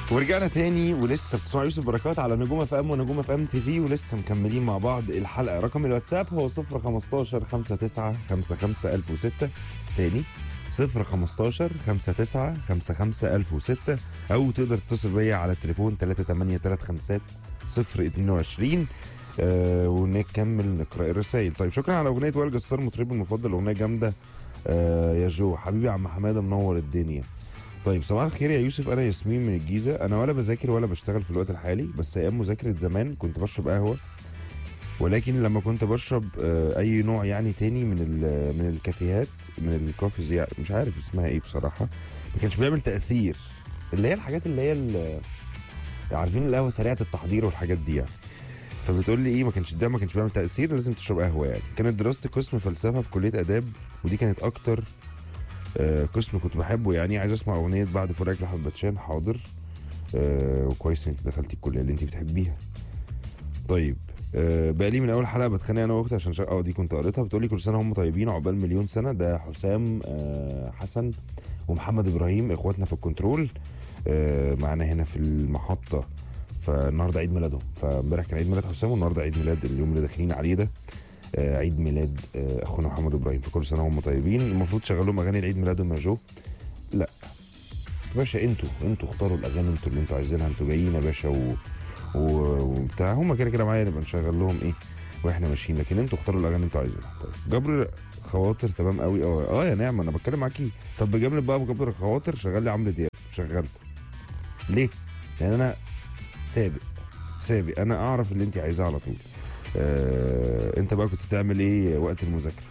ورجعنا تاني ولسه بتسمع يوسف بركات على نجوم اف ام ونجوم اف ام تي في ولسه مكملين مع بعض الحلقه رقم الواتساب هو 015 59 55 1006 تاني 015 59 55 1006 او تقدر تتصل بيا على التليفون 38350 022 آه ونكمل نقرا الرسائل طيب شكرا على اغنيه وائل جسار مطربي المفضل اغنيه جامده آه يا جو حبيبي عم حماده منور الدنيا طيب صباح الخير يا يوسف انا ياسمين من الجيزه انا ولا بذاكر ولا بشتغل في الوقت الحالي بس ايام مذاكره زمان كنت بشرب قهوه ولكن لما كنت بشرب آه، اي نوع يعني تاني من ال- من الكافيهات من الكوفيز يعني مش عارف اسمها ايه بصراحه ما كانش بيعمل تاثير اللي هي الحاجات اللي هي ال- عارفين القهوه سريعه التحضير والحاجات دي يعني فبتقول لي ايه ما كانش ده ما كانش بيعمل تاثير لازم تشرب قهوه يعني كانت دراستي قسم فلسفه في كليه اداب ودي كانت اكتر آه، قسم كنت بحبه يعني عايز اسمع اغنيه بعد فراق لحد باتشان حاضر آه، وكويس ان انت دخلتي الكليه اللي انت بتحبيها طيب آه، بقالي من اول حلقه بتخانق انا واختي عشان شا... اه دي كنت قريتها بتقولي كل سنه هم طيبين عقبال مليون سنه ده حسام آه، حسن ومحمد ابراهيم اخواتنا في الكنترول آه، معانا هنا في المحطه فالنهارده عيد ميلادهم فامبارح كان عيد ميلاد حسام والنهارده عيد ميلاد اليوم اللي داخلين عليه ده آه، عيد ميلاد آه، اخونا محمد ابراهيم فكل سنه هم طيبين المفروض تشغلوا لهم اغاني العيد ميلادهم يا جو لا باشا انتوا انتوا اختاروا الاغاني انتوا اللي انتوا عايزينها انتوا جايين يا باشا و... و... وبتاع هم كده كده معايا نبقى نشغل لهم ايه واحنا ماشيين لكن انتوا اختاروا الاغاني اللي انتوا عايزينها طيب جبر خواطر تمام قوي اه اه يا نعمه انا بتكلم معاكي طب بجمله بقى بجبر الخواطر شغال لي عمرو دياب شغلت ليه؟ لان انا سابق سابق انا اعرف اللي انت عايزاه على طول آه، انت بقى كنت بتعمل ايه وقت المذاكره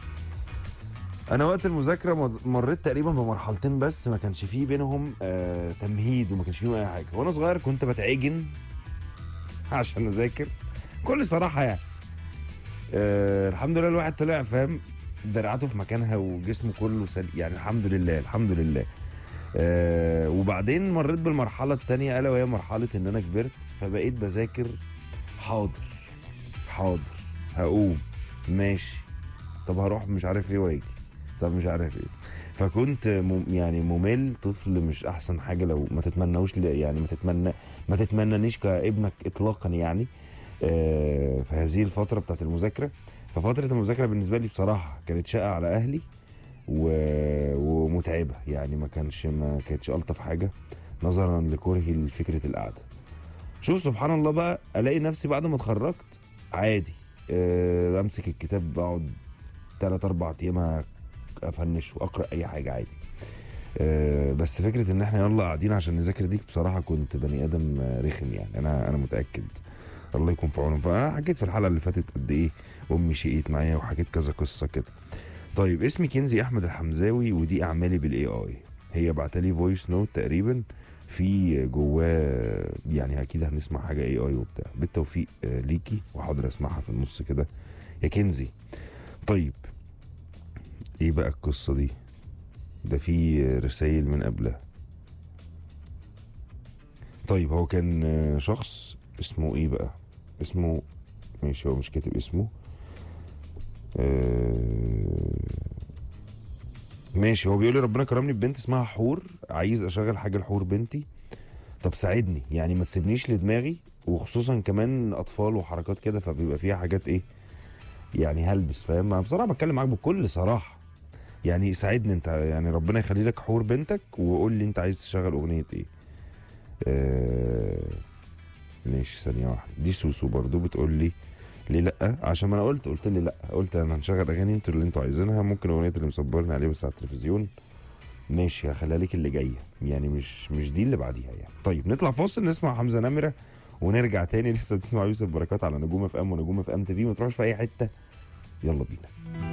انا وقت المذاكره مر- مريت تقريبا بمرحلتين بس ما كانش فيه بينهم آه تمهيد وما كانش فيهم اي حاجه وانا صغير كنت بتعجن عشان اذاكر كل صراحه يعني آه الحمد لله الواحد طلع فاهم دراعاته في مكانها وجسمه كله سل... يعني الحمد لله الحمد لله آه وبعدين مريت بالمرحله الثانيه الا وهي مرحله ان انا كبرت فبقيت بذاكر حاضر حاضر هقوم ماشي طب هروح مش عارف ايه واجي طب مش عارف ايه فكنت مم يعني ممل طفل مش احسن حاجه لو ما تتمنوش ل- يعني ما تتمنى ما تتمنانيش كابنك اطلاقا يعني آه في هذه الفتره بتاعت المذاكره ففتره المذاكره بالنسبه لي بصراحه كانت شقه على اهلي و... ومتعبه يعني ما كانش ما كانتش الطف حاجه نظرا لكرهي لفكره القعده شوف سبحان الله بقى الاقي نفسي بعد ما اتخرجت عادي أه بمسك الكتاب بقعد ثلاث اربع ايام افنش واقرا اي حاجه عادي أه بس فكره ان احنا يلا قاعدين عشان نذاكر دي بصراحه كنت بني ادم آه، رخم يعني انا انا متاكد الله يكون في عونهم فانا حكيت في الحلقه اللي فاتت قد ايه امي شقيت معايا وحكيت كذا قصه كده طيب اسمي كنزي احمد الحمزاوي ودي اعمالي بالاي اي هي بعتلي فويس نوت تقريبا في جواه يعني اكيد هنسمع حاجه اي اي وبتاع بالتوفيق آه، ليكي وحاضر اسمعها في النص كده يا كنزي طيب ايه بقى القصه دي ده في رسائل من قبلها طيب هو كان آه، شخص اسمه ايه بقى اسمه ماشي هو مش كاتب اسمه آه، ماشي هو بيقول لي ربنا كرمني ببنت اسمها حور عايز اشغل حاجه لحور بنتي طب ساعدني يعني ما تسيبنيش لدماغي وخصوصا كمان اطفال وحركات كده فبيبقى فيها حاجات ايه يعني هلبس فاهم أنا بصراحه بتكلم معاك بكل صراحه يعني ساعدني انت يعني ربنا يخلي لك حور بنتك وقول لي انت عايز تشغل اغنيه ايه آه ماشي ثانيه واحده دي سوسو برضو بتقول لي ليه لا عشان ما انا قلت قلت لي لا قلت انا هنشغل اغاني انتوا اللي انتوا عايزينها ممكن اغنيه اللي مصبرني عليه بس على التلفزيون ماشي هخليها لك اللي جايه يعني مش مش دي اللي بعديها يعني طيب نطلع فاصل نسمع حمزه نمره ونرجع تاني لسه بتسمع يوسف بركات على نجوم اف ام ونجوم اف ام تي في ما تروحش في اي حته يلا بينا